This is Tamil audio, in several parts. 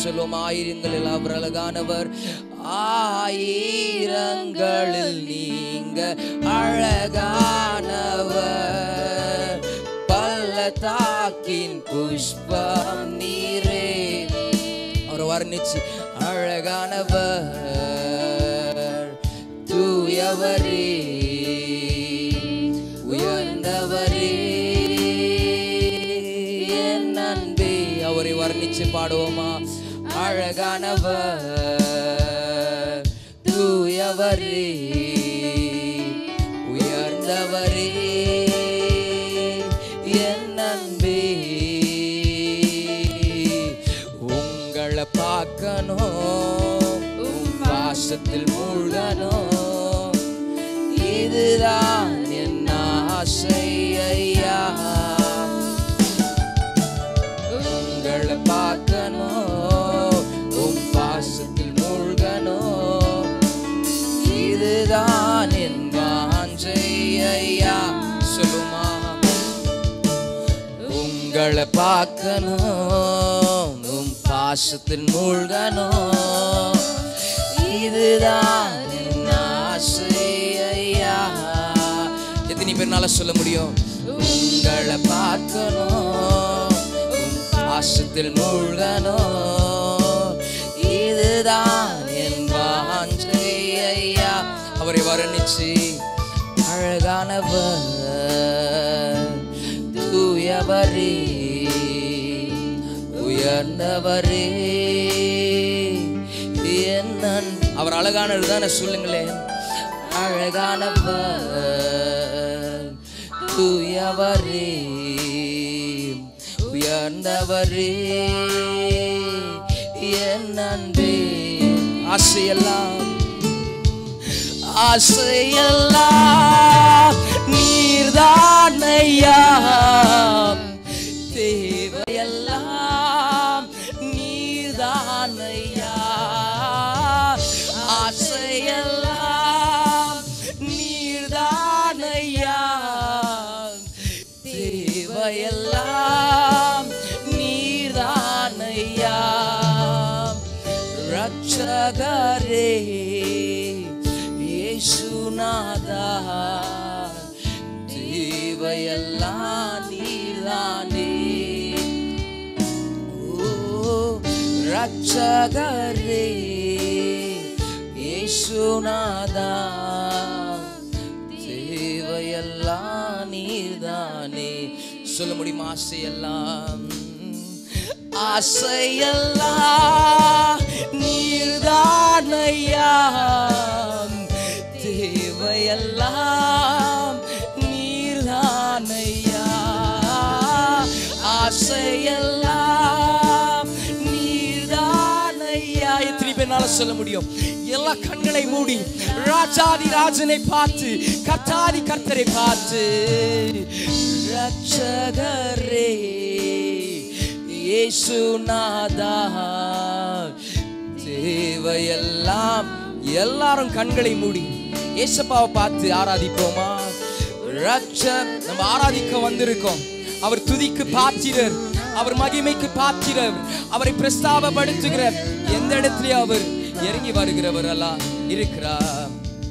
சொல்லுவோம் ஆயிரங்களில் அவர் அழகானவர் ஆயிரங்களில் நீங்க அழகானவர் பள்ளத்தாக்கின் புஷ்பம் நீரே அவரை வர்ணிச்சு அழகானவர் தூயவரே உயர்ந்தவரே என் அன்பே அவரை வர்ணிச்சு பாடுவோமா அழகானவர் தூயவரே உயர்ந்தவரே என் அன்பே உங்களை பார்க்கணும் உம் பாசத்தில் மூழ்கணும் இதுதான் என் ஆசை ஐயா உங்களை பார்க்கணும் உம் பாசத்தில் மூழ்கணும் இதுதான் என் வாஞ்சை ஐயா சொல்லுமா உங்களை பார்க்கணும் உம் பாசத்தில் மூழ்கணும் இதுதான் என் ஆசை ஐயா எத்தனை பேர்னால சொல்ல முடியும் உங்களை பார்க்கணும் உம் பாசத்தில் மூழ்கணும் இதுதான் என் வாஞ்சை ஐயா அவரை வர்ணிச்சு அழகானவர் தூயவரே உயர்ந்தவரே என் அன்பு- அவர் அழகானவர் தானே சொல்லுங்களேன் அழகானவர் தூயவரே உயர்ந்தவரே என் அன்பே ஆசையெல்லாம் ஆசையெல்லாம் நீர்தான் ஐயா தேவையெல்லாம் நீர்தான் ஐயா ஆசையெல்லாம் நீர்தான் ஐயா தேவையெல்லாம் நீர்தான் ஐயா ரட்சகரே இயேசுநாதா தேவையெல்லாம் நீர்தானே ஓ ரட்சகரே இயேசுநாதா தேவையெல்லாம் நீர்தானே சொல்ல முடியுமா ஆசையெல்லாம் ஆசையெல்லாம் நீர்தானையா தேவையெல்லாம் நீர்தானையா ஆசையெல்லாம் நீர்தானையா எத்தனை பேர்னால சொல்ல முடியும் எல்லா கண்களை மூடி ராஜாதி ராஜனை பார்த்து கர்த்தாதி கர்த்தரை பார்த்து ரட்சகரே இயேசுநாதா தேவையெல்லாம் எல்லாரும் கண்களை மூடி ஏசப்பாவை பார்த்து ஆராதிப்போமா ரட்ச நம்ம ஆராதிக்க வந்திருக்கோம் அவர் துதிக்கு பாத்திரர் அவர் மகிமைக்கு பாத்திரர் அவரை பிரஸ்தாபப்படுத்துகிறார் எந்த இடத்துலயும் அவர் இறங்கி வருகிறவர் எல்லாம் இருக்கிறார்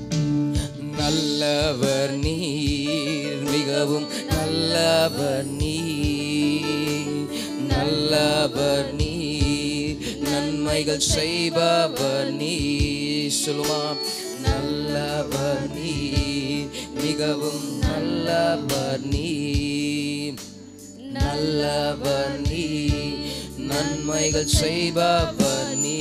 நல்லவர் நீர் மிகவும் நல்லவர் நீர் நல்லவர் நீர் நன்மைகள் செய்பவர் நீர் சொல்லுவான் நல்லவர் நீர் மிகவும் நல்லவர் நீர் நல்லவர் நீ நன்மைகள் செய்பவர் நீ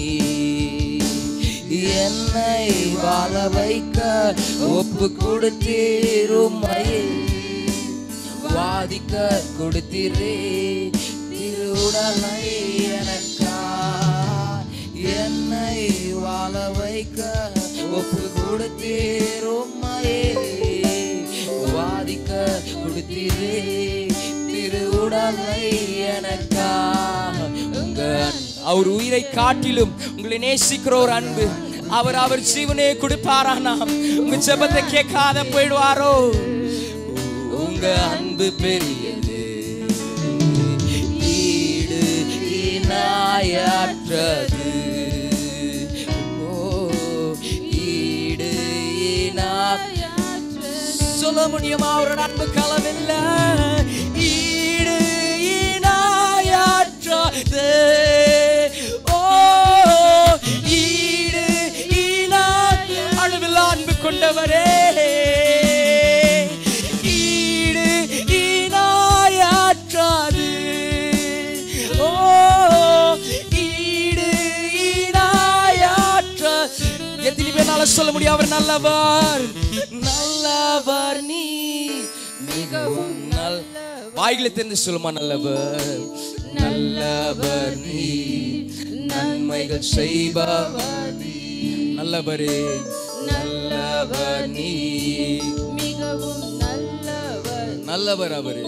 என்னை வாழ வைக்க ஒப்பு கொடுத்தீருமையை வாதிக்க கொடுத்தீரே திருவுடலை எனக்கா என்னை வாழ வைக்க ஒப்பு கொடுத்தீருமையே வாதிக்க கொடுத்தீரே திருவுடலை எனக்கா உங்க அன்பு. அவர் உயிரை காட்டிலும் உங்களை நேசிக்கிற ஒரு அன்பு அவர் அவர் ஜீவனே கொடுப்பாரானா உங்க ஜெபத்தை கேட்காத போயிடுவாரோ உங்க அன்பு பெரியது ஈடு இணை இனாயற்றது ஓ ஈடு இனா சொல்ல முடியுமா அவரோட அன்பு களவில்லை ஈடு இனாயற்றது ஓ ஈடு இனா அளவில் அன்பு கொண்டவரே ஈடு இனாயற்றது ஓ ஈடு இனாயற்ற எத்தனை பேர்னால சொல்ல முடியும் அவர் நல்லவர் நல்லவர் நீ மிகவும் நல் வாய்களை தெரிந்து சொல்லுமா நல்லவர் நல்லவர் நீ நன்மைகள் செய்பவர் நீ நல்லவரே நல்லவர் நீ மிகவும் நல்லவர் நல்லவர் அவரு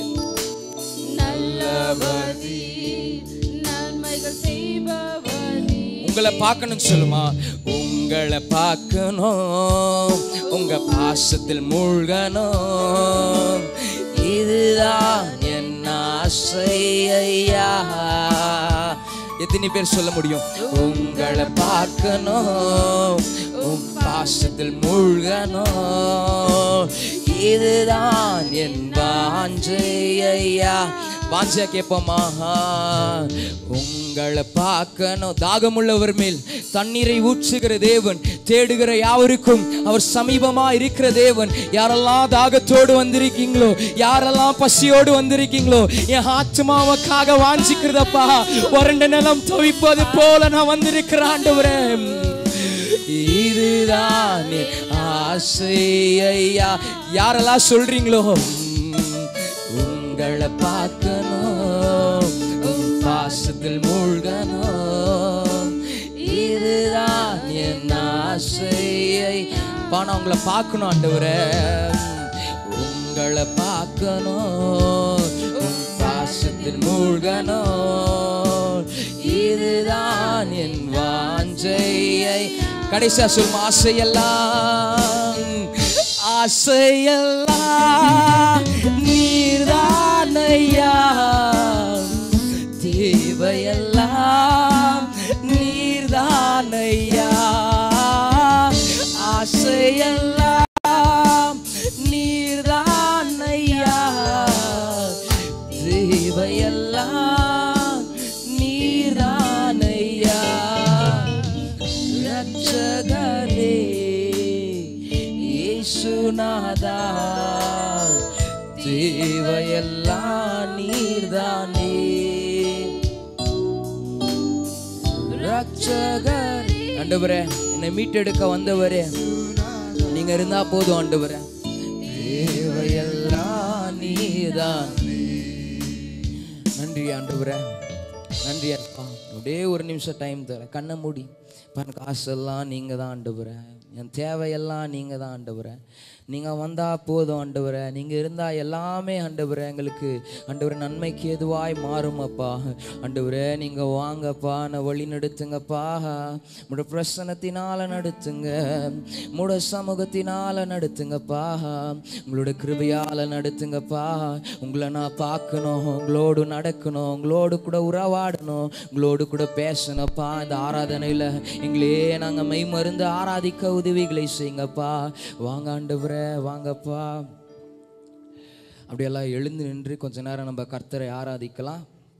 நல்லவர் நீ. நன்மைகள் செய்பவர் நீ. உங்களை பார்க்கணும்னு சொல்லுமா உங்களை பார்க்கணும் உங்க பாசத்தில் மூழ்கணும் இதுதான் என் ஆசை ஐயா எத்தனை பேர் சொல்ல முடியும் உங்களை பார்க்கணும் உன் பாசத்தில் மூழ்கணும் இதுதான் என் வாஞ்சை ஐயா வாஞ்சையா கேட்போமா உங்களை பார்க்கணும் தாகமுள்ளவர் மேல் தண்ணீரை ஊற்றுகிற தேவன் தேடுகிற யாவருக்கும் அவர் சமீபமா இருக்கிற தேவன் யாரெல்லாம் தாகத்தோடு வந்திருக்கீங்களோ யாரெல்லாம் பசியோடு வந்திருக்கீங்களோ என் ஆத்மாவுக்காக வாஞ்சிக்கிறதப்பா வறண்ட நிலம் துவைப்பது போல நான் வந்திருக்கிற ஆண்டவரே இதுதான் என் ஆசை ஐயா யாரெல்லாம் சொல்றீங்களோ உங்களை பார்க்கணும் உன் பாசத்தில் மூழ்கணும் இதுதான் என் ஆசையை பானா உங்களை பார்க்கணும் ஆண்டவரே உங்களை பார்க்கணும் உன் பாசத்தில் மூழ்கணும் இதுதான் என் வாஞ்சையை கடைசியா சொல்லும் ஆசையெல்லாம் ஆசையெல்லாம் நீர்தானையா தேவையெல்லாம் நீர்தானையா ஆசையெல்லாம் நீர்தானையா தேவையெல்லாம் நீர்தானையா ரட்சகரே இயேசுநாதா தேவையெல்லாம் நீர்தானே ரட்சகர் ஆண்டவரே என்னை மீட்டெடுக்க வந்தவரே நீங்க இருந்தா போதும் ஆண்டவரே தேவையெல்லாம் நீதான் நன்றி ஆண்டவரே நன்றி அப்பா அப்படியே ஒரு நிமிஷம் டைம் தர கண்ணை மூடி பாருங்க காசெல்லாம் நீங்கள் தான் ஆண்டவரே என் தேவையெல்லாம் நீங்கள் தான் ஆண்டவரே நீங்கள் வந்தால் போதும் ஆண்டவரே நீங்கள் இருந்தால் எல்லாமே ஆண்டவரே எங்களுக்கு ஆண்டவரே நன்மைக்கு எதுவாய் மாறும் அப்பா ஆண்டவரே நீங்கள் வாங்கப்பா நான் வழி நடத்துங்கப்பா முட பிரசனத்தினால நடத்துங்க முட சமூகத்தினால நடத்துங்கப்பா உங்களோட கிருபையால நடத்துங்கப்பா உங்களை நான் பார்க்கணும் உங்களோடு நடக்கணும் உங்களோடு கூட உறவாடணும் உங்களோடு கூட பேசணும்ப்பா இந்த ஆராதனையில் எங்களே நாங்கள் மெய் மருந்து ஆராதிக்க உதவிகளை செய்யுங்கப்பா வாங்க ஆண்டவரே வாங்கப்பா அப்படியெல்லாம் எழுந்து நின்று கொஞ்ச நேரம் நம்ம கர்த்தரை ஆராதிக்கலாம்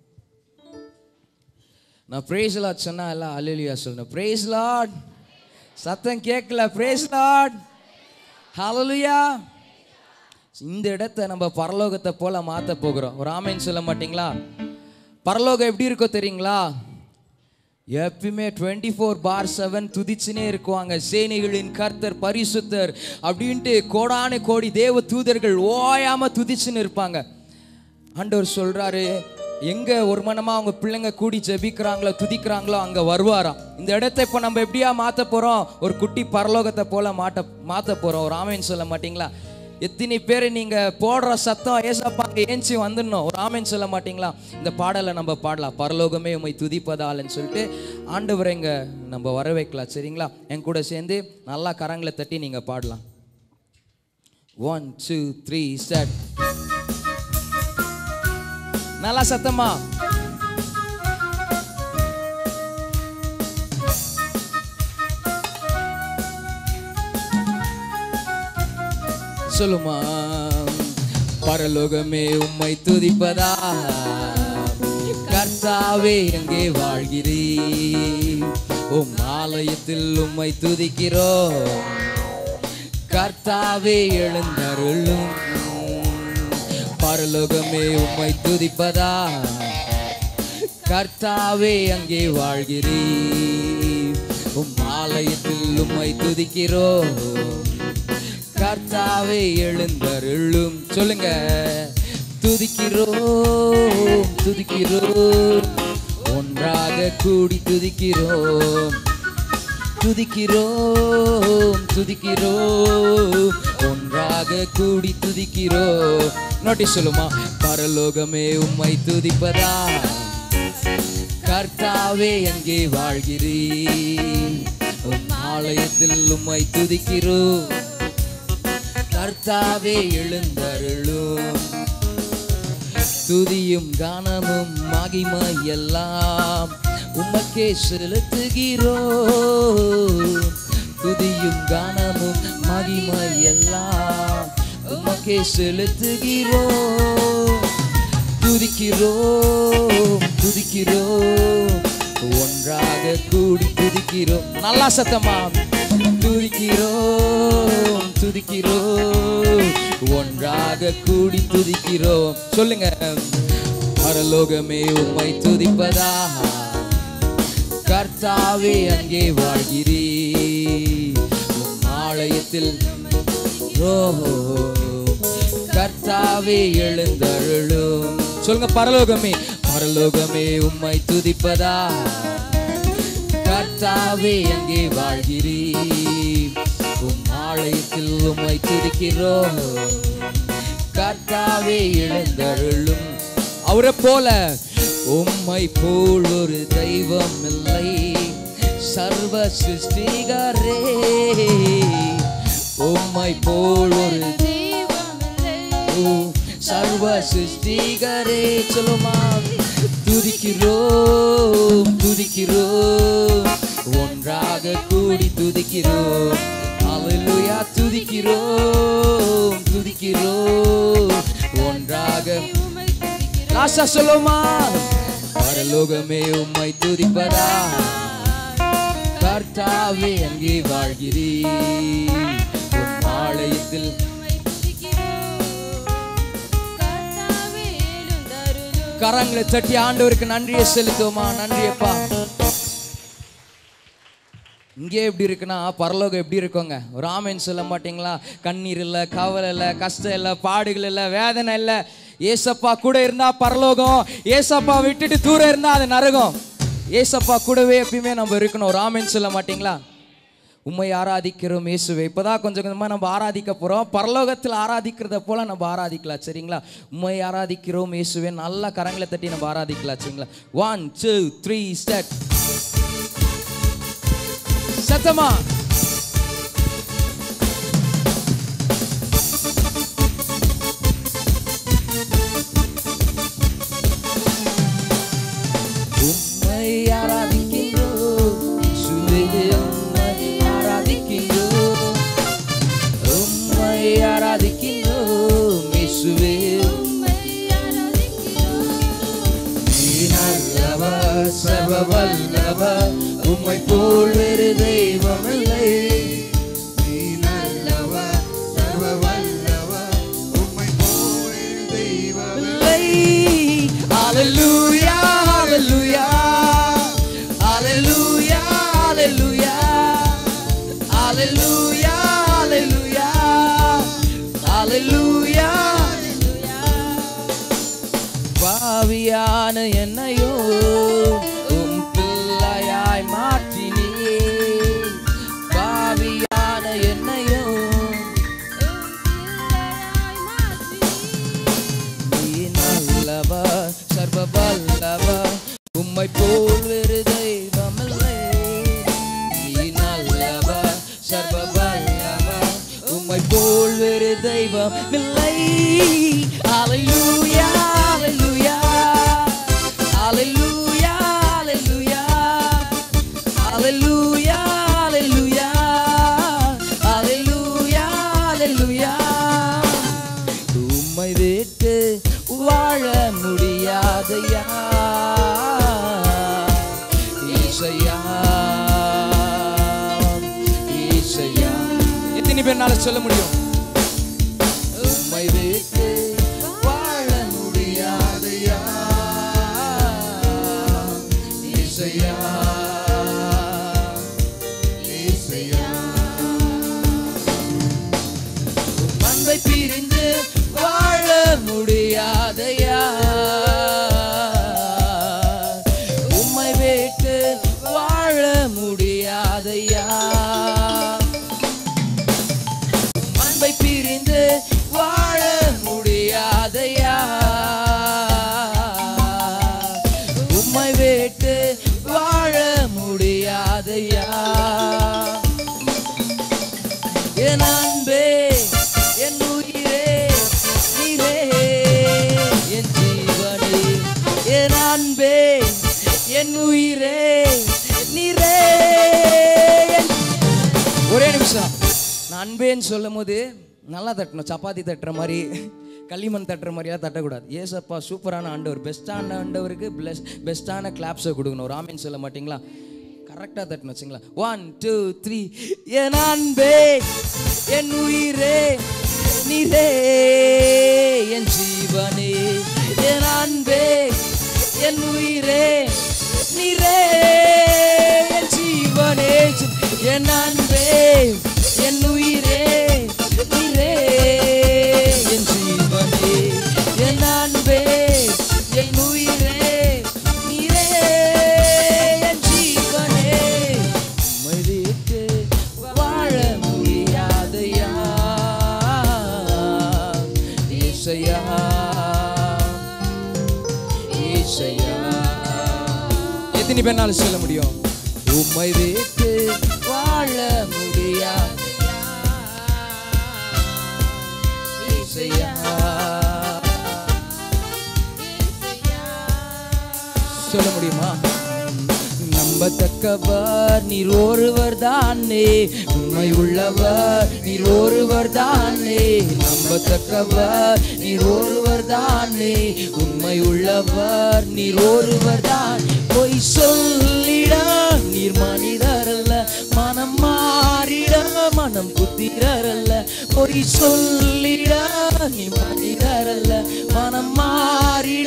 நான் பிரேஸ் லாட் சொன்னா எல்லாம் அலிலியா சொல்லணும் பிரேஸ் லாட் சத்தம் கேட்கல பிரேஸ் லாட் ஹalleluya இந்த இடத்த நம்ம பரலோகத்தை போல மாத்த போகிறோம் ஒரு ஆமேன்னு சொல்ல மாட்டீங்களா பரலோகம் எப்படி இருக்கோ தெரியுங்களா எப்பயுமே டுவெண்ட்டி ஃபோர் பார் செவன் துதிச்சுனே இருக்குவாங்க சேனைகளின் கர்த்தர் பரிசுத்தர் அப்படின்ட்டு கோடான கோடி தேவ தூதர்கள் ஓயாம துதிச்சுன்னு இருப்பாங்க ஆண்டவர் சொல்றாரு எங்க ஒரு மனமா அவங்க பிள்ளைங்க கூடி ஜெபிக்கிறாங்களோ துதிக்கிறாங்களோ அங்க வருவாராம் இந்த இடத்த இப்ப நம்ம எப்படியா மாத்த போறோம் ஒரு குட்டி பரலோகத்தை போல மாட்ட மாத்த போறோம் ஒரு ஆமேன்னு சொல்ல மாட்டீங்களா எத்தனை பேர் நீங்க போடுற சத்தம் ஏசப்பா ஏஞ்சி வந்துடணும் ஒரு ஆமேன்னு சொல்ல மாட்டீங்களா இந்த பாடலை நம்ம பாடலாம் பரலோகமே உமை துதிப்பதாலன்னு சொல்லிட்டு ஆண்டவரை இங்க நம்ம வர வைக்கலாம் சரிங்களா என் கூட சேர்ந்து நல்லா கரங்களை தட்டி நீங்க பாடலாம் ஒன் டூ த்ரீ ஸ்டார்ட் நல்லா சத்தமா சொல்லுமா பரலோகமே உம்மை துதிப்பதா கர்த்தாவே எங்கே வாழ்கிறீர் உம் ஆலயத்தில் உம்மை துதிக்கிறோம் கர்த்தாவே எழுந்தருளும் பரலோகமே உம்மை துதிப்பதா கர்த்தாவே அங்கே வாழ்கிறீர் உம் ஆலயத்தில் உம்மை துதிக்கிறோம் கர்த்தாவே எழுந்தருளும் சொல்லுங்க துதிக்கிறோம் துதிக்கிறோம் ஒன்றாக கூடி துதிக்கிறோம் துதிக்கிறோம் துதிக்கிறோம் ஒன்றாக கூடி துதிக்கிறோம் நோட்டி சொல்லுமா பரலோகமே உம்மை துதிப்பதா கர்த்தாவே எங்கே வாழ்கிறீர் உம் ஆலயத்தில் உம்மை துதிக்கிறோம் கர்த்தாவே எழுந்தருளும் துதியும் கானமும் மகிமை எல்லாம் உமக்கே செலுத்துகிறோம் துதியும் கானமும் மகிமை எல்லாம் உமக்கே செலுத்துகிறோம் துதிக்கிறோம் துதிக்கிறோம் ஒன்றாக கூடி துதிக்கிறோம் நல்லா சத்தமா துதிக்கிறோம் துதிக்கிறோம் ஒன்றாக கூடி துதிக்கிறோம் சொல்லுங்க பரலோகமே உம்மை துதிப்பதா கர்த்தாவே அங்கே வாழ்கிறீர் உம் ஆலயத்தில் ஓஹோ கர்த்தாவே எழுந்தருளும் சொல்லுங்க பரலோகமே பரலோகமே உம்மை துதிப்பதா கர்த்தாவே அங்கே வாழ்கிறீர் உம் ஆலயத்தில் உம்மை துதிக்கிறோம் கர்த்தாவே எழுந்தருளும் அவரை போல உம்மை போல் ஒரு தெய்வம் இல்லை சர்வ சிருஷ்டிகரே உம்மை போல் ஒரு தெய்வமில்லை ஓ, சர்வ சிருஷ்டிகரே சொல்லுமா துதிக்கிறோம் துதிக்கிறோம் ஒன்றாக கூடி துதிக்கிறோம் அல்லேலூயா துதிக்கிறோம் துதிக்கிறோம் ஒன்றாக உம்மை துதிக்கிறேன் லாசா சொல்லுமா பரலோகமே உம்மை துதிப்பதா கர்த்தாவே அங்கே வாழ்கிறீர் உம் ஆலயத்தில் உம்மை துதிக்கிறோம் கர்த்தாவே எழுந்தருளும் கரங்களை தட்டி ஆண்டவருக்கு நன்றியை செலுத்துவோமா நன்றியப்பா இங்கே எப்படி இருக்குன்னா பரலோகம் எப்படி இருக்குங்க ஒரு ஆமேன்னு சொல்ல மாட்டீங்களா கண்ணீர் இல்லை கவலை இல்லை கஷ்டம் இல்லை பாடுகள் இல்லை வேதனை இல்லை ஏசப்பா கூட இருந்தா பரலோகம் ஏசப்பா விட்டுட்டு தூரம் இருந்தா அது நரகம் ஏசப்பா கூடவே எப்பயுமே நம்ம இருக்கணும் ஒரு ஆமேன்னு சொல்ல மாட்டீங்களா உம்மை ஆராதிக்கிறோம் இயேசுவே இப்போதான் கொஞ்சம் கொஞ்சமாக நம்ம ஆராதிக்க போகிறோம் பரலோகத்தில் ஆராதிக்கிறத போல நம்ம ஆராதிக்கலாம் சரிங்களா உம்மை ஆராதிக்கிறோம் இயேசுவே நல்லா கரங்களை தட்டி நம்ம ஆராதிக்கலாம் சரிங்களா ஒன் டூ த்ரீ ஸ்டெட் சத்தமா உம்மை ஆராதிக்கிறோம் இயேசுவே உம்மை ஆராதிக்கிறோம் உம்மை ஆராதிக்கிறோம் இயேசுவே உம்மை ஆராதிக்கிறோம் நீ நல்லவர் சர்வ வல்லவர் உம்மை போல் வேறு தெய்வமில்லை நீ நல்லவர் சர்வ வல்லவர் உம்மை போல் தெய்வம் இல்லை Hallelujah, hallelujah, hallelujah, hallelujah, hallelujah, hallelujah, hallelujah. பாவியான என்னையோ உம் பிள்ளையாய் மாற்றினே பாவியான என்னையோ பிள்ளையாய் மாற்றி நீ நல்லவர் சர்வ வல்லவர் உம்மை போல் வேறு தெய்வமில்லை நீ நல்லவர் சர்வ வல்லவர் உம்மை போல் வேறு தெய்வம் இல்லை Hallelujah, hallelujah, hallelujah, hallelujah, hallelujah, hallelujah, hallelujah, hallelujah. ஏசையா ஏசையா எத்தனை பேர்னால சொல்ல முடியும் உம்மை விட்டு வாழ முடியாதையா ஏசையா ஏசையா உம் அன்பை பிரிந்து வாழ முடியாதையா உம்மை விட்டு வாழ முடியாதையா உம் அன்பை பிரிந்து வாழ முடியாதையா உம்மை விட்டு வாழ முடியாதையா என் அன்பே என் உயிரே நீரே என் ஜீவனே என் அன்பே என் உயிரே நீரே என் ஒரே நிமிஷம் நான் அன்பேன்னு சொல்லும் போது நல்லா தட்டணும் சப்பாத்தி தட்டுற மாதிரி களிமண் தட்டுற மாதிரியா தட்டக்கூடாது ஏசப்பா சூப்பரான ஆண்டவர் பெஸ்ட்டான ஆண்டவருக்கு பெஸ் பெஸ்ட்டான கிளாப்ஸை கொடுக்கணும் ராமன் சொல்ல மாட்டீங்களா கரெக்டாக தட்டணும் வச்சுங்களா ஒன் டூ த்ரீ என் அன்பே என் உயிரே நீரே என் ஜீவனே என் அன்பே என் உயிரே நீரே என் ஜீவனே என் அன்பே என் உயிரே நீரே என் ஜீவனே என் அன்பே என் உயிரே நீரே என் ஜீவனே உம்மை விட்டு வாழ முடியாதையா ஏசையா ஏசையா எத்தனை பேர்னாலும் சொல்ல முடியும் உம்மை விட்டு வாழ முடியாதையா ஏசையா சொல்ல முடியுமா நம்பத்தக்கவர் நீர் ஒருவர் தானே உண்மை உள்ளவர் நீர் ஒருவர் தானே நம்பத்தக்கவர் நீர் ஒருவர் தானே உண்மை உள்ளவர் நீர் ஒருவர் தான் பொய் சொல்லிட நீர் மனிதரல்ல மனம் மாறிட மனம் புத்திரரல்ல பொய் சொல்லிட நீ மனிதரல்ல மனம் மாறிட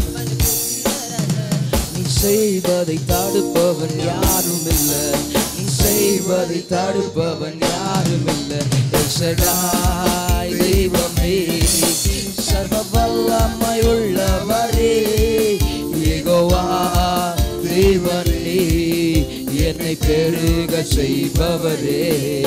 நீ செய்வதை தடுப்பவன் யாரும் இல்ல நீ செய்வதை தடுப்பவன் யாரும் இல்ல எல்ஷடாய் தெய்வமே சர்வ வல்லமை உள்ளவரே யெகோவா தேவனே என்னை பெருக செய்பவரே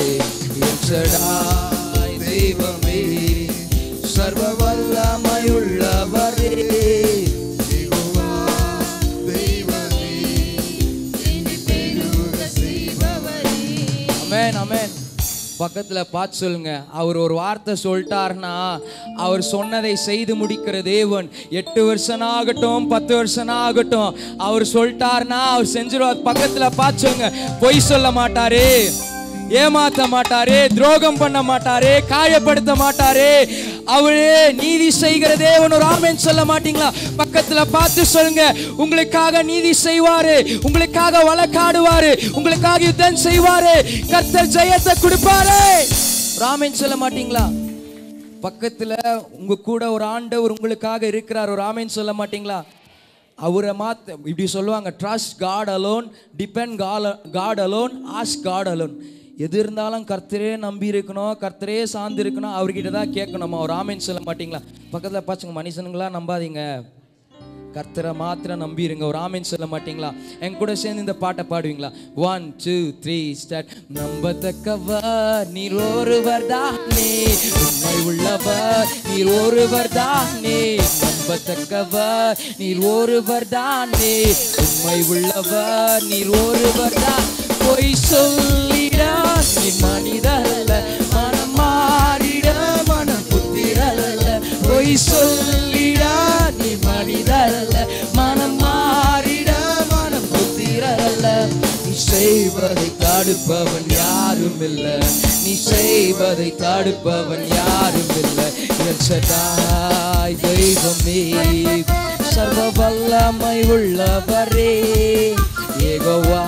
எல்ஷடாய் தெய்வமே சர்வ வல்லமை உள்ளவரே யெகோவா தெய்வமே என்னை பெருக செய்பவரே அமேன் அமேன் பக்கத்துல பார்த்து சொல்லுங்க அவர் ஒரு வார்த்தை சொல்லிட்டாருன்னா அவர் சொன்னதை செய்து முடிக்கிற தேவன் எட்டு வருஷம் ஆகட்டும் பத்து வருஷம் ஆகட்டும் அவர் சொல்லிட்டாருன்னா அவர் செஞ்சிருவார் பக்கத்துல பார்த்து சொல்லுங்க பொய் சொல்ல மாட்டாரு ஏமாத்த மாட்டாரே துரோகம் பண்ண மாட்டாரே காயப்படுத்த மாட்டாரே அவரே நீதி செய்கிற தேவன் ஒரு ஆமென் சொல்ல மாட்டீங்களா பக்கத்துல பார்த்து சொல்லுங்க உங்களுக்காக நீதி செய்வாரு உங்களுக்காக வழக்காடுவாரு உங்களுக்காக யுத்தம் செய்வாரு கர்த்தர் ஜெயத்தை கொடுப்பாரு ராமன் சொல்ல மாட்டீங்களா பக்கத்துல உங்க கூட ஒரு ஆண்டவர் உங்களுக்காக இருக்கிறார் ஒரு ஆமென் சொல்ல மாட்டீங்களா அவரை மாத்த இப்படி சொல்லுவாங்க trust God alone depend God alone as God alone எது இருந்தாலும் கர்த்தரே நம்பி இருக்கணும் கர்த்தரே சார்ந்து இருக்கணும் அவர்கிட்ட தான் கேட்கணுமா ஒரு ஆமென் சொல்ல மாட்டீங்களா பக்கத்தில் பாச்சுங்க மனுஷனுங்களா நம்பாதீங்க கர்த்தரை மாத்திரம் நம்பிருங்க ஒரு ஆமென் சொல்ல மாட்டீங்களா என் கூட சேர்ந்து இந்த பாட்டை பாடுவீங்களா ஒன் டூ த்ரீ ஸ்டார்ட் நம்பத்தக்கவர் நீர் ஒருவர் தானே உண்மை உள்ளவர் நீர் ஒருவர் தானே நம்பத்தக்கவர் நீர் ஒருவர் தானே உண்மை உள்ளவர் நீர் ஒருவர் தான் பொய் சொல்லிட நீ மனிதரல்ல மனம் மாறிட மனம் புத்திரல்ல பொய் சொல்லிட நீ மனிதரல்ல மனம் மாறிட மனம் புத்திரல்ல நீ செய்வதை தடுப்பவன் யாரும் இல்ல நீ செய்வதை தடுப்பவன் யாரும் இல்ல என் சதாய் தெய்வமே சர்வ வல்லமை உள்ளவரே ஏகோவா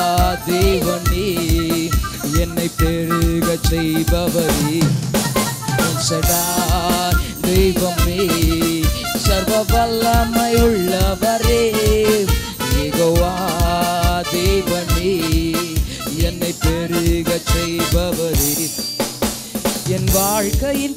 தேவனே என்னை பெருக செய்பவரே சதா தெய்வமே சர்வ வல்லமை உள்ளவரே ஏகோவா தேவனே என்னை பெருக செய்பவரே என் வாழ்க்கையின்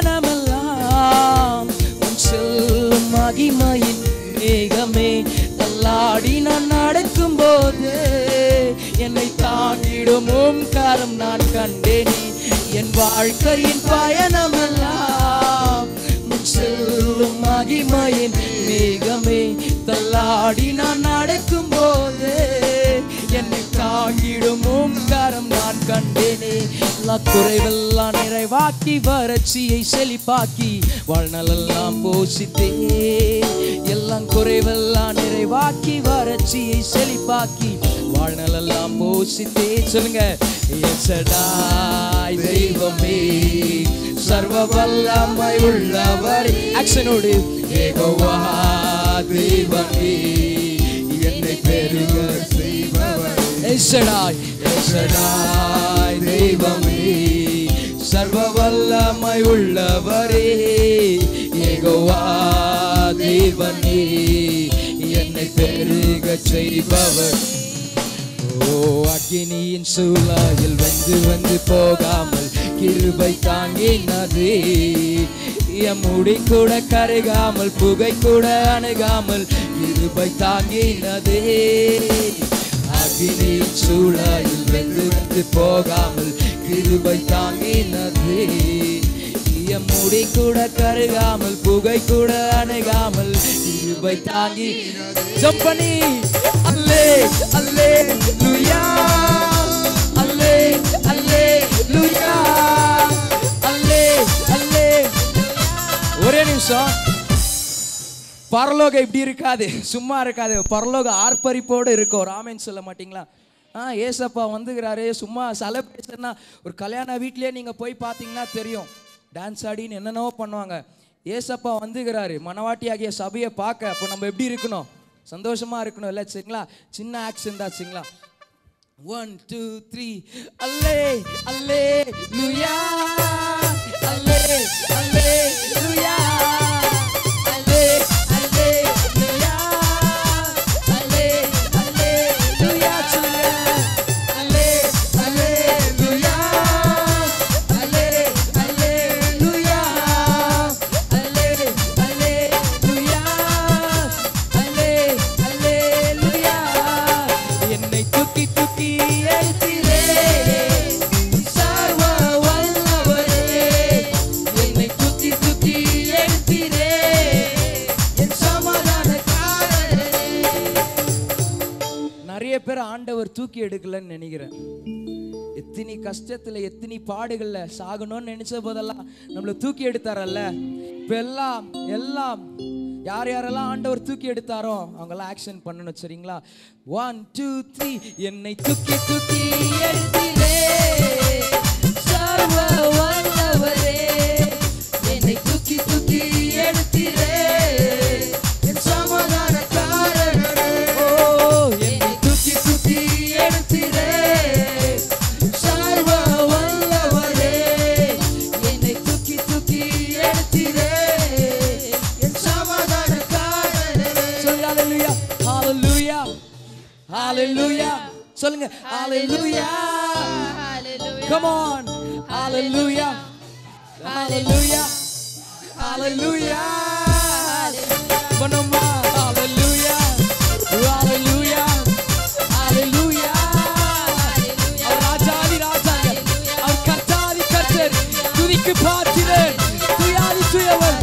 பயணமெல்லாம் உன் செல்லும் மகிமையின் மேகமே தள்ளாடி நான் நடக்கும் போது என்னை தாங்கிடும் உம் காலம் நான் கண்டேனே என் வாழ்க்கையின் பயணமெல்லாம் உன் செல்லும் மகிமையின் மேகமே தள்ளாடி நான் நடக்கும் போது என்னை தாங்கிடும் உம் கரம் நான் கண்டேனே எல்லா குறைவெல்லாம் நிறைவாக்கி வறட்சியை செழிப்பாக்கி வாழ்நாளெல்லாம் போஷித்தே எல்லாம் குறைவெல்லாம் நிறைவாக்கி வறட்சியை செழிப்பாக்கி வாழ்நாளெல்லாம் போஷித்தே சொல்லுங்க எசடாய் தெய்வமே சர்வ வல்லமை உள்ளவர் ஆக்ஷனோடு ஏகோவா தெய்வமே என்னை பெருக செய்பவர் எசடாய் எசடாய் தெய்வமே சர்வ வல்லமை உள்ளவரே ஏகோவா தேவனே என்னை பெருக செய்பவர் ஓ அக்கினியின் சூழலில் வந்து வந்து போகாமல் கிருபை தாங்கினதே என் முடி கூட கருகாமல் புகை கூட அணுகாமல் கிருபை தாங்கினதே அக்கினியின் சூழலில் வந்து வந்து போகாமல் கிருபை தாங்கினதே என் முடி கூட கருகாமல் புகை கூட அணுகாமல் கிருபை தாங்கி ஜம்பனி அல்லே அல்லே லுயா அல்லே அல்லே லுயா அல்லே அல்லே ஒரே நிமிஷம் பரலோகம் இப்படி இருக்காது சும்மா இருக்காது பரலோகம் ஆர்ப்பரிப்போடு இருக்கும் ராமேன் சொல்ல மாட்டீங்களா ஆ ஏசப்பா வந்துக்கிறாரு சும்மா செலப்ரேஷன்னா ஒரு கல்யாண வீட்லயே நீங்க போய் பார்த்தீங்கன்னா தெரியும் டான்ஸ் ஆடின்னு என்னென்னவோ பண்ணுவாங்க ஏசப்பா வந்துக்கிறாரு மனவாட்டி ஆகிய சபையை பார்க்க அப்போ நம்ம எப்படி இருக்கணும் சந்தோஷமா இருக்கணும் இல்லை சரிங்களா சின்ன ஆக்ஷன் தான் சரிங்களா ஒன் டூ த்ரீ அல்லே அல்லே லுயா அல்லே அல்லே லுயா அல்லே அல்லே லுயா அல்லே அல்லே லுயா சொல்லுங்க அல்லே அல்லே லுயா அல்லே அல்லே லுயா அல்லே அல்லே லுயா அல்லே அல்லே லுயா என்னை தூக்கி தூக்கி எழுத்திலே சர்வ வல்லவரே என்னை தூக்கி தூக்கி எழுத்திலே என் சமாதானக்காரரே நிறைய பேர் ஆண்டவர் தூக்கி எடுக்கலன்னு நினைக்கிறேன் எத்தனை கஷ்டத்துல எத்தனை பாடுகள்ல சாகணும்னு நினைச்ச போதெல்லாம் நம்மள தூக்கி எடுத்தாரல்ல இப்ப எல்லாம் எல்லாம் யார் யாரெல்லாம் ஆண்டவர் தூக்கி எடுத்தாரோ அவங்கெல்லாம் ஆக்ஷன் பண்ணணும் சரிங்களா ஒன் டூ த்ரீ என்னை தூக்கி தூக்கி எடுத்தீரே சர்வ வல்லவரே என்னை தூக்கி தூக்கி எடுத்தீரே என் சமாதானக்காரரே ஓ என்னை தூக்கி தூக்கி எடுத்தீரே சர்வ வல்லவரே என்னை தூக்கி தூக்கி எடுத்தீரே என் சமாதானக்காரரே சொல்லுங்க ஹalleluya ஹalleluya ஹalleluya சொல்லுங்க ஹalleluya come on hallelujah hallelujah hallelujah பண்ணுமா hallelujah hallelujah hallelujah அவர் ராஜாதி ராஜாங்க அவர் கர்த்தாதி கர்த்தர் துதிக்கு பார்க்கிறேன் துயாதி துயவர்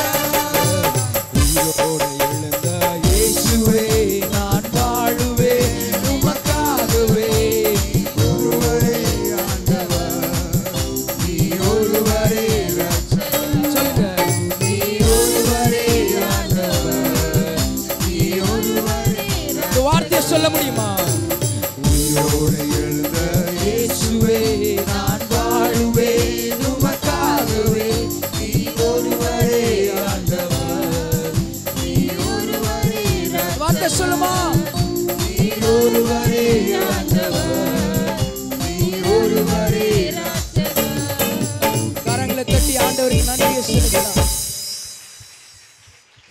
உயிரோடு எழுந்த இயேசுவே நான் வாழுவேன் உமக்காகவே ஒருவரே ஆண்டவர் நீ ஒருவரே ரட்சகர் சொல்லுங்க நீ ஒருவரே ஆண்டவர் நீ ஒருவரே இந்த வார்த்தையை சொல்ல முடியுமா உயிரோடு எழுந்த இயேசுவே நான் வாழுவேன் உமக்காகவே நீ ஒருவரே ஆண்டவர் நீ ஒருவரே இந்த வார்த்தை சொல்லுமா நீ ஒருவரே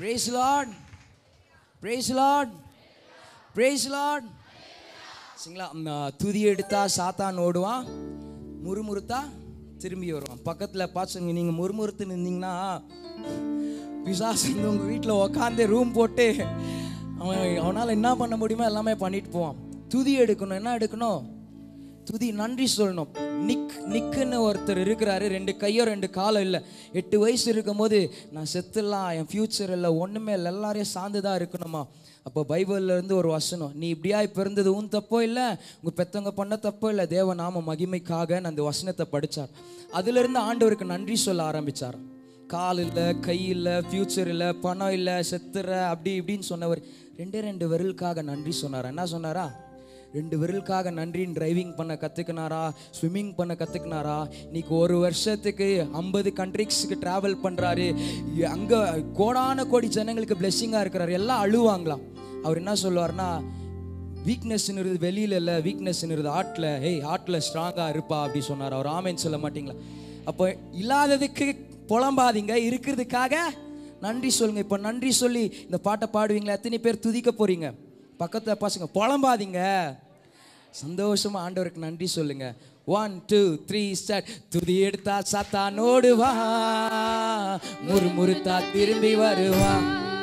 praise Lord praise Lord praise Lord சரிங்களா ம், துதி எடுத்தா சாத்தான் ஓடுவான் முறுமுறுத்தா திரும்பி வருவான் பக்கத்தில் பார்த்துங்க நீங்கள் முறுமுறுத்து நின்னீங்கன்னா பிசாசு வந்து உங்கள் வீட்டில் உக்காந்து ரூம் போட்டு அவன் அவனால் என்ன பண்ண முடியுமோ எல்லாமே பண்ணிட்டு போவான் துதி எடுக்கணும் என்ன எடுக்கணும் துதி நன்றி சொல்லணும் நிக் நிக்குன்னு ஒருத்தர் இருக்கிறாரு ரெண்டு கையோ ரெண்டு காலம் இல்லை எட்டு வயசு இருக்கும்போது நான் செத்துடலாம் என் ஃப்யூச்சர் இல்லை ஒன்றுமே இல்லை எல்லாரையும் சார்ந்து தான் இருக்கணுமா அப்போ பைபிள்ல இருந்து ஒரு வசனம் நீ இப்படியா பிறந்தது உன் தப்போ இல்லை உங்கள் பெத்தவங்க பண்ண தப்போ இல்லை தேவ நாம மகிமைக்காக அந்த வசனத்தை படித்தார் அதிலிருந்து ஆண்டவருக்கு நன்றி சொல்ல ஆரம்பித்தார் கால் இல்லை கை இல்லை ஃப்யூச்சர் இல்லை பணம் இல்லை செத்துற அப்படி இப்படின்னு சொன்னவர் ரெண்டே ரெண்டு விரலுக்காக நன்றி சொன்னார் என்ன சொன்னாரா ரெண்டு விரலுக்காக நன்றின்னு டிரைவிங் பண்ண கற்றுக்கினாரா ஸ்விம்மிங் பண்ண கற்றுக்கினாரா இன்னைக்கு ஒரு வருஷத்துக்கு ஐம்பது கண்ட்ரிஸ்க்கு ட்ராவல் பண்ணுறாரு அங்கே கோடான கோடி ஜனங்களுக்கு பிளெஸ்ஸிங்காக இருக்கிறாரு எல்லாம் அழுவாங்களாம் அவர் என்ன சொல்லுவார்னா வீக்னஸ்னுறது வெளியில இல்லை வீக்னஸ்னுறது ஆட்டில் ஹேய் ஆட்டில் ஸ்ட்ராங்காக இருப்பா அப்படி சொன்னார் அவர் ஆமேன்னு சொல்ல மாட்டீங்களா அப்போ இல்லாததுக்கு புலம்பாதீங்க இருக்கிறதுக்காக நன்றி சொல்லுங்க இப்போ நன்றி சொல்லி இந்த பாட்டை பாடுவீங்களா எத்தனை பேர் துதிக்க போறீங்க பக்கத்தில் பசங்க புலம்பாதீங்க சந்தோஷமா ஆண்டவருக்கு நன்றி சொல்லுங்க ஒன் டூ த்ரீ ஸ்டார்ட் துதி எடுத்தா சாத்தானோடு வா முறுமுறுத்தா திரும்பி வருவா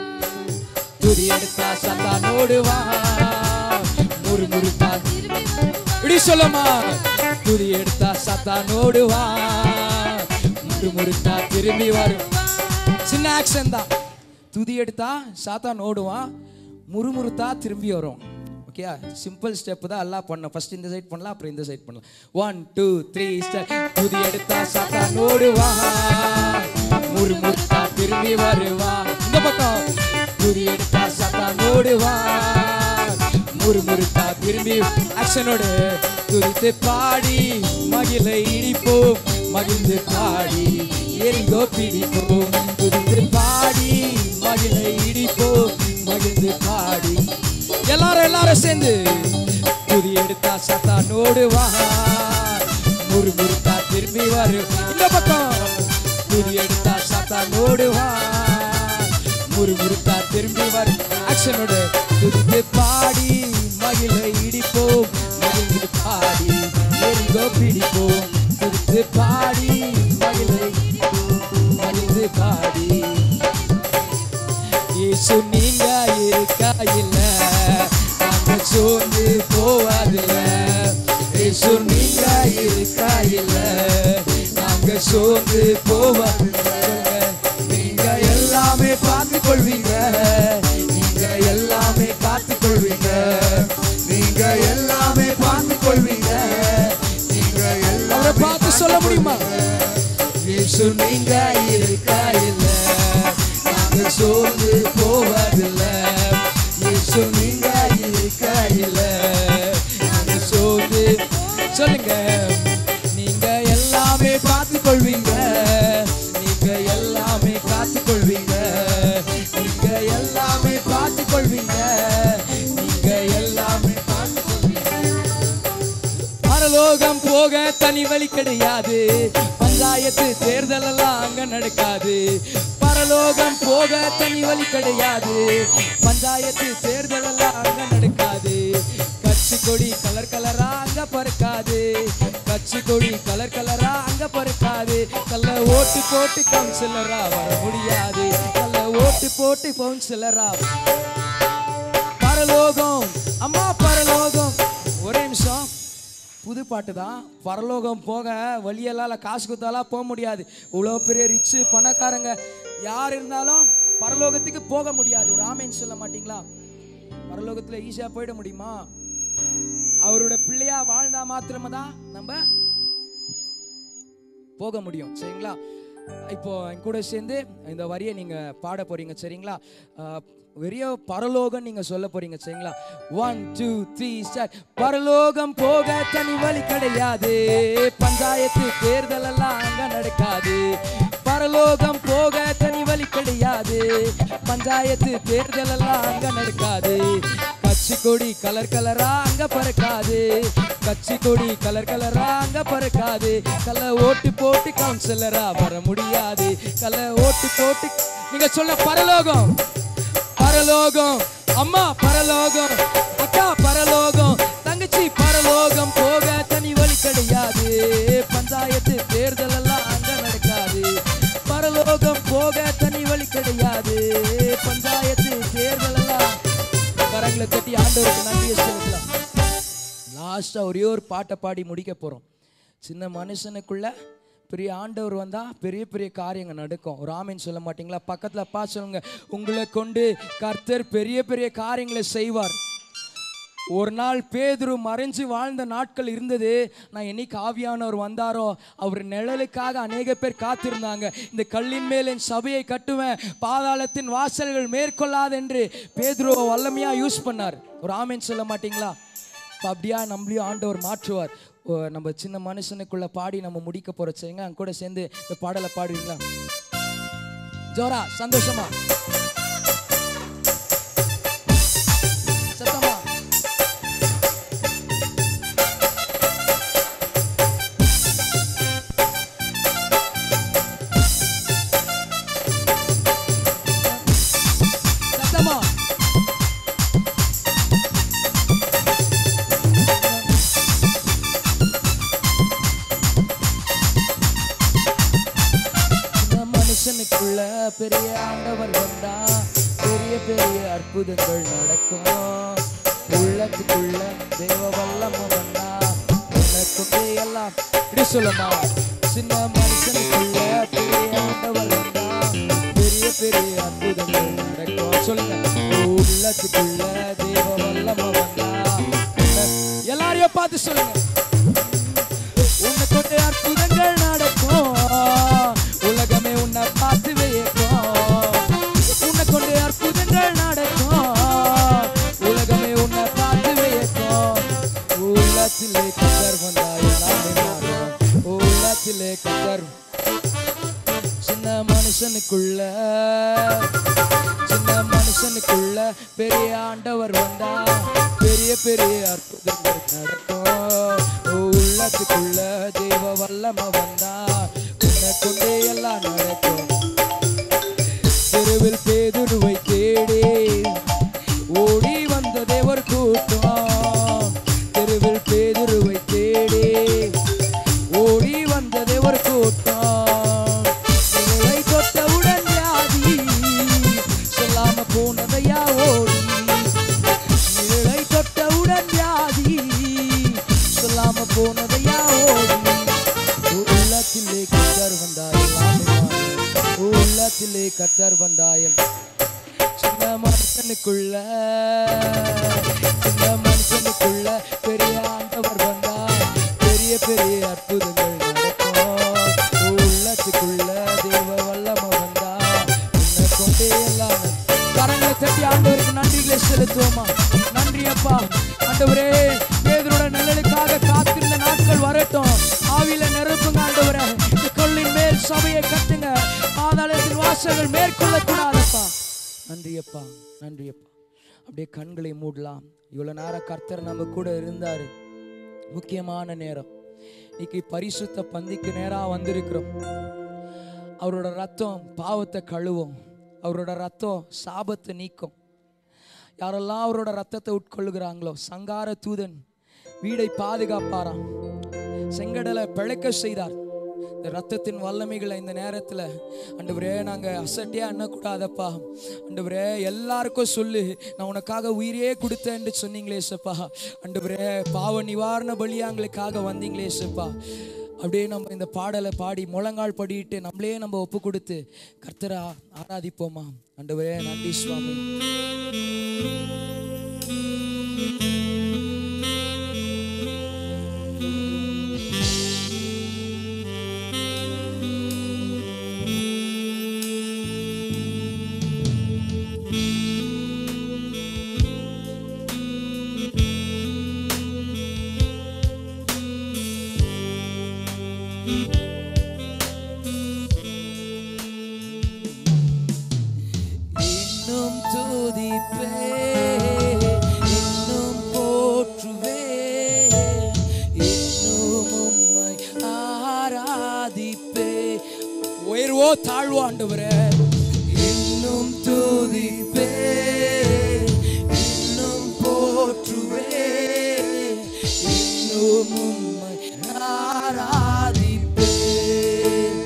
துதி எடுத்தா சாத்தானோடு வா முறுமுறுத்தா இப்படி சொல்லுமா துதி எடுத்தா சாத்தானோடு வா முறுமுறுத்தா திரும்பி வரும் சின்ன ஆக்ஷன் தான் துதி எடுத்தா சாத்தான் ஓடுவான் முறுமுறுத்தா திரும்பி வரும் ஓகே சிம்பிள் ஸ்டெப் தான் எல்லாம் பண்ணோம் ஃபர்ஸ்ட் இந்த சைட் பண்ணலாம் அப்புறம் இந்த சைட் பண்ணலாம் ஒன் டூ த்ரீ ஸ்டார் துதி எடுத்தா சாத்தான் ஓடுவா முறுமுறுத்தா திரும்பி வருவா இந்த பக்கம் துதி எடுத்தா சாத்தான் ஓடுவா முறுமுறுத்தா திரும்பி ஆக்ஷனோடு துதித்து பாடி மகிழை இடிப்போம் மகிழ்ந்து பாடி எரிகோ பிடிப்போம் துதித்து பாடி மகிழை இடிப்போம் மகிழ்ந்து பாடி எல்லாரும் எல்லாரும் சேர்ந்து துதி எடுத்தா சத்தானோடு வா முறுமுறுத்தா திரும்பி வரு இந்த பக்கம் துதி எடுத்தா சத்தானோடு வா முறுமுறுத்தா திரும்பி வரு ஆக்ஷனோடு துதித்து பாடி மகிழை இடிப்போம் மகிழ்ந்து பாடி எரிகோ பிடிப்போம் துதித்து பாடி மகிழை மகிழ்ந்து பாடி இயேசு நீங்க இருக்கா இல்ல நாங்க சோர்ந்து போவதில்ல இயேசு நீங்க இருக்கா இல்ல நாங்க சோர்ந்து போவதில்ல நீங்க எல்லாமே பார்த்து கொள்வீங்க நீங்க எல்லாமே காத்து கொள்வீங்க நீங்க எல்லாமே பார்த்து கொள்வீங்க நீங்க அவரை எல்லாமே பார்த்து சொல்ல முடியுமா இயேசு நீங்க இருக்கா இல்ல நாங்க சோர்ந்து போவதில்ல இயேசு நீங்க இருக்கா இல்ல நாங்க சோர்ந்து சொல்லுங்க நீங்க எல்லாமே பார்த்து கொள்வீங்க நீங்க எல்லாமே காத்து கொள்வீங்க நீங்க எல்லாமே பார்த்து கொள்வீங்க நீங்க எல்லாமே பார்த்து கொள்வீங்க பரலோகம் போக தனி வழி கிடையாது பஞ்சாயத்து தேர்தல் எல்லாம் அங்க நடக்காது பரலோகம் போக தனி வழி கிடையாது பஞ்சாயத்து தேர்தல் எல்லாம் அங்க நடக்காது கட்சி கொடி கலர் கலரா அங்க பறக்காது கட்சி கொடி கலர் கலரா அங்க பறக்காது கல்ல ஓட்டு போட்டு கவுன்சிலரா வர முடியாது கல்ல ஓட்டு போட்டு கவுன்சிலரா பரலோகம் அம்மா பரலோகம் ஒரே நிமிஷம் புது பாட்டு தான் பரலோகம் போக வழியெல்லாம் இல்லை காசு கொடுத்தாலாம் போக முடியாது இவ்வளோ பெரிய ரிச்சு பணக்காரங்க யார் இருந்தாலும் பரலோகத்துக்கு போக முடியாது ஒரு ஆமேன்னு சொல்ல மாட்டீங்களா பரலோகத்தில் ஈஸியாக போயிட முடியுமா அவரோட பிள்ளையா வாழ்ந்தா மாத்திரமே தான் நம்ம போக முடியும் சரிங்களா இப்போ என் கூட சேர்ந்து இந்த வரியை நீங்க பாட போறீங்க சரிங்களா அஹ், வெறிய பரலோகம் நீங்க சொல்ல போறீங்க சரிங்களா ஒன் டூ த்ரீ ஸ்டார்ட் பரலோகம் போக தனி வழி கிடையாது பஞ்சாயத்து தேர்தல் எல்லாம் அங்க நடக்காது பரலோகம் போக தனி வழி கிடையாது பஞ்சாயத்து தேர்தல் எல்லாம் அங்க நடக்காது கட்சி கொடி கலர் கலரா அங்க பறக்காது கட்சி கொடி கலர் கலரா அங்க பறக்காது கல்ல ஓட்டு போட்டு கவுன்சிலரா வர முடியாது கல்ல ஓட்டு போட்டு நீங்க சொல்ல பரலோகம் பரலோகம் அம்மா பரலோகம் அக்கா பரலோகம் தங்கச்சி பரலோகம் போக தனி வழி கிடையாது பஞ்சாயத்து தேர்தல் எல்லாம் அங்க நடக்காது பரலோகம் போக தனி வழி கிடையாது பஞ்சாயத்து தேர்தல் எல்லாம் கரங்களை தட்டி ஆண்டவருக்கு நன்றியை செலுத்தலாம் லாஸ்டா ஒரே ஒரு பாட்டை பாடி முடிக்க போறோம் சின்ன மனுஷனுக்குள்ள பெரிய ஆண்டவர் வந்தா பெரிய பெரிய காரியங்கள் நடக்கும் ஒரு ஆமீன் சொல்ல மாட்டீங்களா பக்கத்துல பா சொல்லுங்க உங்களை கொண்டு கர்த்தர் பெரிய பெரிய காரியங்களை செய்வார் ஒரு நாள் பேதுரு மறைஞ்சு வாழ்ந்த நாட்கள் இருந்தது நான் என்னைக்கு ஆவியானவர் வந்தாரோ அவர் நிழலுக்காக அநேக பேர் காத்திருந்தாங்க இந்த கல்லின் மேல் என் சபையை கட்டுவேன் பாதாளத்தின் வாசல்கள் மேற்கொள்ளாது என்று பேதுருவை வல்லமையா யூஸ் பண்ணார் ஒரு ஆமீன் சொல்ல மாட்டீங்களா இப்போ அப்படியா நம்மளையும் ஆண்டவர் மாற்றுவார் ஓ, நம்ம சின்ன மனுஷனுக்குள்ள பாடி நம்ம முடிக்க போற செய்யுங்க அங்க கூட சேர்ந்து இந்த பாடலை பாடுவீங்களா ஜோரா சந்தோஷமா சத்தமா சத்தமா இந்த மனுஷனுக்குள்ள பெரிய ஆண்டவர் வந்தா பெரிய பெரிய அற்புதங்கள் நடக்கும் உள்ளத்துக்குள்ள தேவ வல்லம வந்தா உனக்கு எல்லாம் இப்படி சொல்லுமா சின்ன மனுஷனுக்குள்ள பெரிய ஆண்டவர் வந்தா பெரிய பெரிய அற்புதங்கள் நடக்கும் சொல்லுங்க உள்ளத்துக்குள்ள தேவ வல்லம வந்தா உனக்கு- எல்லாரையும் பார்த்து சொல்லுங்க உன்னை கொண்டு அற்புதங்கள் நடக்கும் உலகமே உன்னை பார்த்து வியக்கும் உன்னை கொண்டு அற்புதங்கள் நடக்கும் உலகமே உன்னை பார்த்து வியக்கும் உள்ளத்திலே கத்தர் வந்தா எல்லாமே மாறும் உள்ளத்திலே கத்தர் சின்ன மனுஷனுக்குள்ள சின்ன மனுஷனுக்குள்ள பெரிய ஆண்டவர் வந்தா பெரிய பெரிய அற்புதங்கள் நடக்கும் உள்ளத்துக்குள்ள தேவ வல்லம வந்தா உன்னை கொண்டே எல்லாம் நடக்கும் தெருவில் பேதுருவை தேடி ஓடி வந்த தேவர் கூட்டம் தெருவில் பேதுருவை தேடி ஓடி வந்த தேவர் கூட்டம் நிழலை தொட்டவுடன் வியாதி சொல்லாம போனதையா ஓடி நிழலை தொட்டவுடன் வியாதி சொல்லாம போனதையா ஓடி உள்ளத்திலே கத்தர் வந்தாயம் உள்ளத்திலே கத்தர் வந்தாயம் சின்ன மனுஷனுக்குள்ள சின்ன மனுஷனுக்குள்ள பெரிய ஆண்டவர் வந்தா பெரிய பெரிய அற்புதங்கள் நடக்கும் உள்ளத்துக்குள்ள தேவ வல்லம வந்தா உன்னை கொண்டே எல்லாம் கரங்களை தட்டி ஆண்டவருக்கு நன்றிகளை செலுத்துவோமா நன்றி அப்பா ஆண்டவரே பேதரோட நிழலுக்காக காத்திருந்த நாட்கள் வரட்டும் ஆவியில நிரப்புங்க ஆண்டவரே இந்த கொள்ளின் மேல் சபையை கட்டுங்க பாதாளத்தின் வாசல்கள் மேற்கொள்ள கூடாதப்பா நன்றி அப்பா நன்றி அப்பா அப்படியே கண்களை மூடலாம் இவ்வளவு நேரம் கர்த்தர் நம்ம கூட இருந்தாரு முக்கியமான நேரம் இன்னைக்கு பரிசுத்த பந்திக்கு நேரா வந்திருக்கிறோம் அவரோட ரத்தம் பாவத்தை கழுவும் அவரோட ரத்தம் சாபத்தை நீக்கும் யாரெல்லாம் அவரோட ரத்தத்தை உட்கொள்ளுகிறாங்களோ சங்கார தூதன் வீடை பாதுகாப்பாராம் செங்கடலை பிழைக்க செய்தார் இந்த ரத்தத்தின் வல்லமைகளை இந்த நேரத்தில் ஆண்டவரே நாங்கள் அசட்டியாக எண்ணக்கூடாதப்பா ஆண்டவரே எல்லாருக்கும் சொல்லு நான் உனக்காக உயிரே கொடுத்தேன்னு சொன்னீங்களே சப்பா ஆண்டவரே பாவ நிவாரண பலியாங்களுக்காக வந்தீங்களே சப்பா அப்படியே நம்ம இந்த பாடலை பாடி முழங்கால் படிட்டு நம்மளே நம்ம ஒப்பு கொடுத்து கர்த்தரை ஆ- ஆராதிப்போமா ஆண்டவரே நன்றி சுவாமி இன்னும் துதிப்பே இன்னும் போற்றுவே இன்னும் உம்மை ஆராதிப்பே உயர்வோ தாழ்வோ ஆண்டவரே இன்னும் உம்மை ஆராதிப்பேன்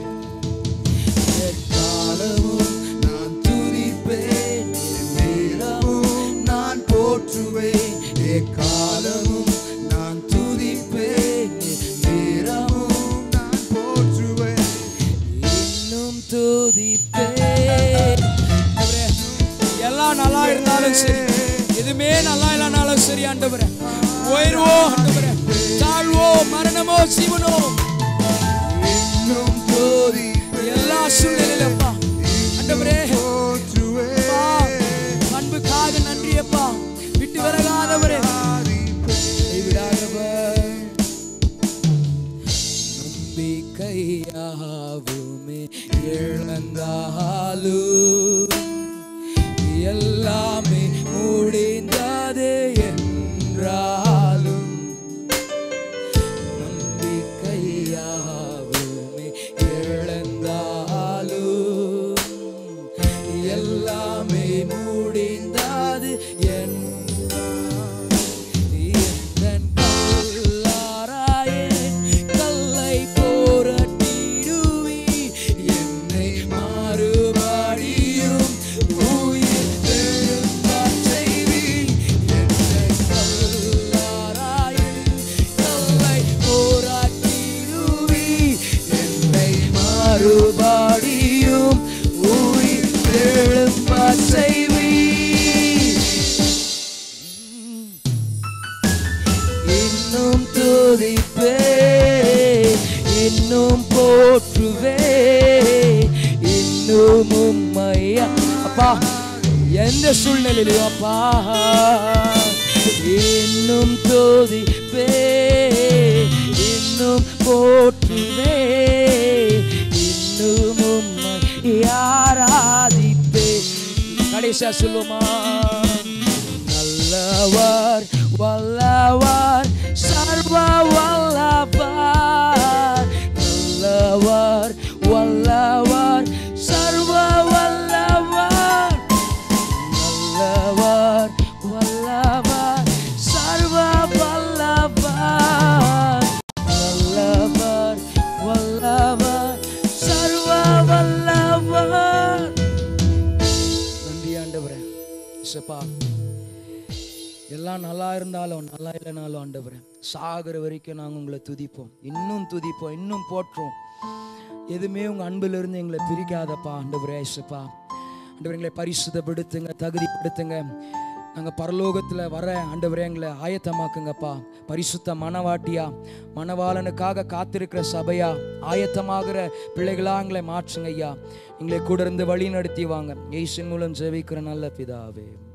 எக்காலமும் நான் துதிப்பேன் நேரமும் நான் போற்றுவேன் எக்காலமும் நான் துதிப்பேன் நேரமும் நான் போற்றுவேன் இன்னும் துதிப்பேன் ஆண்டவரே, எல்லாம் நல்லா இருந்தாலும் சரி எதுவுமே நல்லா இல்லைனாலும் சரி ஆண்டவரே உயர்வோ ஆண்டவரே தாழ்வோ மரணமோ ஜீவனோ இன்னும் துதிப்பேன் எல்லா சூழ்நிலையிலப்பா ஆண்டவரே போற்றுவேன் அப்பா, அன்புக்காக நன்றி அப்பா விட்டு விலகாதவரே கைவிடாதவர் நம்பிக்கையாவுமே இழந்தாலும் எல்லாமே முடிந்தது என்றாலும் நம்பிக்கையாவுமே இழந்தாலும் எல்லாமே முடிந்தது என்றாலும் எந்தன் கல்லாராயே கல்லை போரட்டிடுவி என்னை மாறுபாடியும் உயிர் தெழும்பச் செய்வி. எந்தன் கல்லாராயே கல்லை போராட்டிடுவி என்னை மாறுபாடியும் உயிர் தெழும்பச் செய்வி இன்னும் துதிப்பே இன்னும் போற்றுவே இன்னும் உம்மையா அப்பா எந்த சூழ்நிலையிலும் அப்பா இன்னும் துதிப்பே இன்னும் போற்றுவே இன்னும் உம்மை ஆராதிப்பே கடைசியா சொல்லுமா நல்லவர் வல்லவர் சர்வ வல்லவர் நல்லவர் வல்லவர் சர்வ வல்லவர் நல்லவர் வல்லவர் சர்வ வல்லவர் நல்லவர் வல்லவர் சர்வ வல்லவர் நன்றி ஆண்டவரே இசப்பா எல்லாம் நல்லா இருந்தாலும் நல்லா இல்லைனாலும் ஆண்டவரே சாகிற வரைக்கும் நாங்கள் உங்களை துதிப்போம் இன்னும் துதிப்போம் இன்னும் போற்றுவோம் எதுவுமே உங்கள் அன்பிலிருந்து எங்களை பிரிக்காதப்பா ஆண்டவரே இசப்பா ஆண்டவரே எங்களை பரிசுத்தப்படுத்துங்க தகுதிப்படுத்துங்க நாங்கள் பரலோகத்தில் வர ஆண்டவரே எங்களை ஆயத்தமாக்குங்கப்பா பரிசுத்த மனவாட்டியா மணவாளனுக்காக காத்திருக்கிற சபையா ஆயத்தமாகிற பிள்ளைகளா எங்களை மாற்றுங்க ஐயா எங்களை கூட இருந்து வழி நடத்தி வாங்க இயேசுவின் மூலம் ஜெபிக்கிற நல்ல பிதாவே